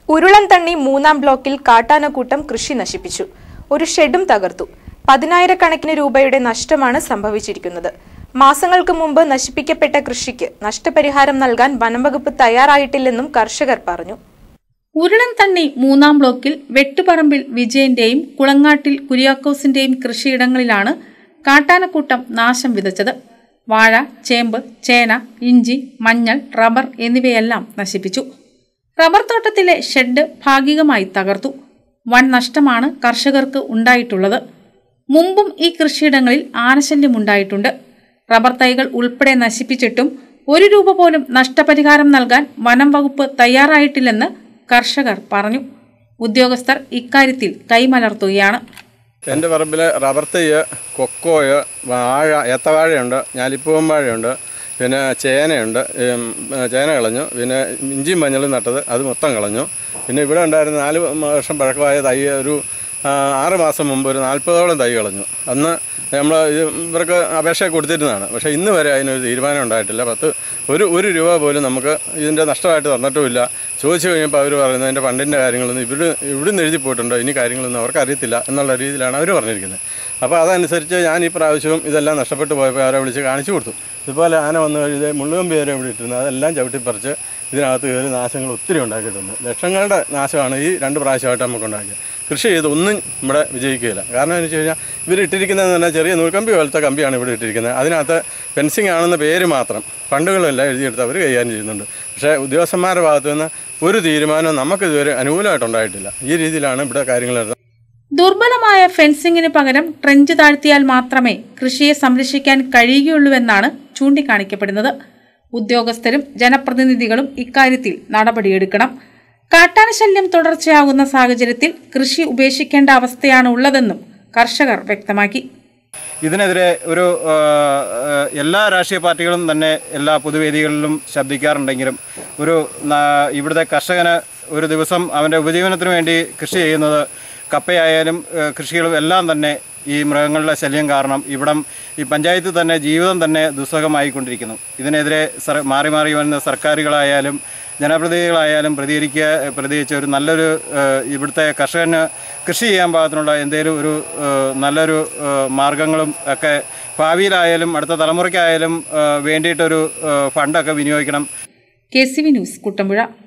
ഉരുളൻതണ്ണി മൂന്നാം ബ്ലോക്കിൽ കാട്ടാനക്കൂട്ടം കൃഷി നശിപ്പിച്ചു ഒരു ഷെഡും തകർത്തു പതിനായിരക്കണക്കിന് രൂപയുടെ നഷ്ടമാണ് സംഭവിച്ചിരിക്കുന്നത് മാസങ്ങൾക്ക് മുമ്പ് നശിപ്പിക്കപ്പെട്ട കൃഷിക്ക് നഷ്ടപരിഹാരം നൽകാൻ വനംവകുപ്പ് തയ്യാറായിട്ടില്ലെന്നും കർഷകർ പറഞ്ഞു ഉരുളൻ തണ്ണി മൂന്നാം ബ്ലോക്കിൽ വെട്ടുപറമ്പിൽ വിജയന്റെയും കുളങ്ങാട്ടിൽ കുര്യാക്കോസിന്റെയും കൃഷിയിടങ്ങളിലാണ് കാട്ടാനക്കൂട്ടം നാശം വിതച്ചത് വാഴ ചേമ്പ് ചേന ഇഞ്ചി മഞ്ഞൾ റബ്ബർ എന്നിവയെല്ലാം നശിപ്പിച്ചു റബ്ബർ തോട്ടത്തിലെ ഷെഡ് ഭാഗികമായി തകർത്തു വൻ നഷ്ടമാണ് കർഷകർക്ക് ഉണ്ടായിട്ടുള്ളത് മുമ്പും ഈ കൃഷിയിടങ്ങളിൽ ആനശല്യമുണ്ടായിട്ടുണ്ട് റബ്ബർ തൈകൾ ഉൾപ്പെടെ നശിപ്പിച്ചിട്ടും ഒരു രൂപ പോലും നഷ്ടപരിഹാരം നൽകാൻ വനം വകുപ്പ് തയ്യാറായിട്ടില്ലെന്ന് കർഷകർ പറഞ്ഞു ഉദ്യോഗസ്ഥർ ഇക്കാര്യത്തിൽ കൈമലർത്തുകയാണ് എൻ്റെ പറമ്പിൽ റബ്ബർ തൈയ് കൊക്കോയ് വാഴ ഏത്തവാഴയുണ്ട് ഞാലിപ്പൂവൻ വാഴയുണ്ട് പിന്നെ ചേനയുണ്ട് ഉം, ചേന കളഞ്ഞു പിന്നെ ഇഞ്ചിയും മഞ്ഞളും നട്ടത് അത് മൊത്തം കളഞ്ഞു പിന്നെ ഇവിടെ ഉണ്ടായിരുന്ന നാല് വർഷം പഴക്കമായ തൈ ഒരു ആ, ആറ് മാസം മുമ്പ് ഒരു നാൽപ്പതോളം തൈ കളഞ്ഞു അന്ന് നമ്മൾ ഇത് ഇവർക്ക് അപേക്ഷ കൊടുത്തിരുന്നതാണ് പക്ഷേ ഇന്ന് വരെ അതിനൊരു തീരുമാനം ഉണ്ടായിട്ടില്ല പത്ത് ഒരു ഒരു രൂപ പോലും നമുക്ക് ഇതിൻ്റെ നഷ്ടമായിട്ട് തന്നിട്ടുമില്ല ചോദിച്ചു കഴിഞ്ഞപ്പോൾ അവർ പറയുന്നത് അതിൻ്റെ ഫണ്ടിൻ്റെ കാര്യങ്ങളൊന്നും ഇവിടെ ഇവിടുന്ന് എഴുതി പോയിട്ടുണ്ടോ ഇനി കാര്യങ്ങളൊന്നും അവർക്ക് അറിയത്തില്ല എന്നുള്ള രീതിയിലാണ് അവർ പറഞ്ഞിരിക്കുന്നത് അപ്പോൾ അതനുസരിച്ച് ഞാൻ ഈ പ്രാവശ്യവും ഇതെല്ലാം നഷ്ടപ്പെട്ടു പോയപ്പോൾ അവരെ വിളിച്ച് കാണിച്ചു കൊടുത്തു ഇതുപോലെ ആന വന്നു കഴിഞ്ഞാൽ മുള്ളുകമ്പി വരെ ഇവിടെ ഇട്ടിരുന്നത് അതെല്ലാം ചവിട്ടിപ്പറിച്ച് ഇതിനകത്ത് കയറി നാശങ്ങൾ ഒത്തിരി ഉണ്ടാക്കിയിട്ടുണ്ട് ലക്ഷങ്ങളുടെ നാശമാണ് ഈ രണ്ട് പ്രാവശ്യമായിട്ട് നമുക്ക് ഉണ്ടാക്കിയത് കൃഷി ചെയ്ത് ഒന്നും ഇവിടെ വിജയിക്കുകയില്ല കാരണം എന്ന് വെച്ച് കഴിഞ്ഞാൽ ഇവർ ഇട്ടിരിക്കുന്നതെന്ന് പറഞ്ഞാൽ ചെറിയ നൂൽക്കമ്പി പോലത്തെ കമ്പിയാണ് ഇവിടെ ഇട്ടിരിക്കുന്നത് അതിനകത്ത് ഫെൻസിങ് ആണെന്ന പേര് മാത്രം ഫണ്ടുകളെല്ലാം എഴുതിയെടുത്ത് അവർ കൈകാര്യം ചെയ്യുന്നുണ്ട് പക്ഷേ ഉദ്യോഗസ്ഥന്മാരുടെ ഭാഗത്തു നിന്ന് ഒരു തീരുമാനവും നമുക്കിതുവരെ അനുകൂലമായിട്ടുണ്ടായിട്ടില്ല ഈ രീതിയിലാണ് ഇവിടെ കാര്യങ്ങൾ നടത്തുന്നത് ദുർബലമായ ഫെൻസിങ്ങിന് പകരം ട്രെഞ്ച് താഴ്ത്തിയാൽ മാത്രമേ കൃഷിയെ സംരക്ഷിക്കാൻ കഴിയുകയുള്ളൂവെന്നാണ് ചൂണ്ടിക്കാണിക്കപ്പെടുന്നത് ഉദ്യോഗസ്ഥരും ജനപ്രതിനിധികളും ഇക്കാര്യത്തിൽ നടപടിയെടുക്കണം കാട്ടാന ശല്യം തുടർച്ചയാകുന്ന സാഹചര്യത്തിൽ കൃഷി ഉപേക്ഷിക്കേണ്ട അവസ്ഥയാണ് ഉള്ളതെന്നും കർഷകർ വ്യക്തമാക്കി ഇതിനെതിരെ ഒരു ആ, ആ, എല്ലാ രാഷ്ട്രീയ പാർട്ടികളും തന്നെ എല്ലാ പൊതുവേദികളിലും ശബ്ദിക്കാറുണ്ടെങ്കിലും ഒരു നാ- ഇവിടുത്തെ കർഷകന് ഒരു ദിവസം അവൻ്റെ ഉപജീവനത്തിന് വേണ്ടി കൃഷി ചെയ്യുന്നത് കപ്പയായാലും ആ, കൃഷികളും എല്ലാം തന്നെ ഈ മൃഗങ്ങളുടെ ശല്യം കാരണം ഇവിടം ഈ പഞ്ചായത്തിൽ തന്നെ ജീവിതം തന്നെ ദുസ്സഹമായിക്കൊണ്ടിരിക്കുന്നു ഇതിനെതിരെ സർ മാറി മാറി വരുന്ന സർക്കാരുകളായാലും ജനപ്രതിനിധികളായാലും പ്രതികരിക്കുക പ്രതികരിച്ച ഒരു നല്ലൊരു ആ, ഇവിടുത്തെ കർഷകന് കൃഷി ചെയ്യാൻ പാകത്തിനുള്ള എന്തെങ്കിലും ഒരു ആ, നല്ലൊരു ആ, മാർഗങ്ങളും ഒക്കെ ഭാവിയിലായാലും അടുത്ത തലമുറയ്ക്കായാലും ആ, വേണ്ടിയിട്ടൊരു ആ, ഫണ്ടൊക്കെ വിനിയോഗിക്കണം K C V news Kuttampuzha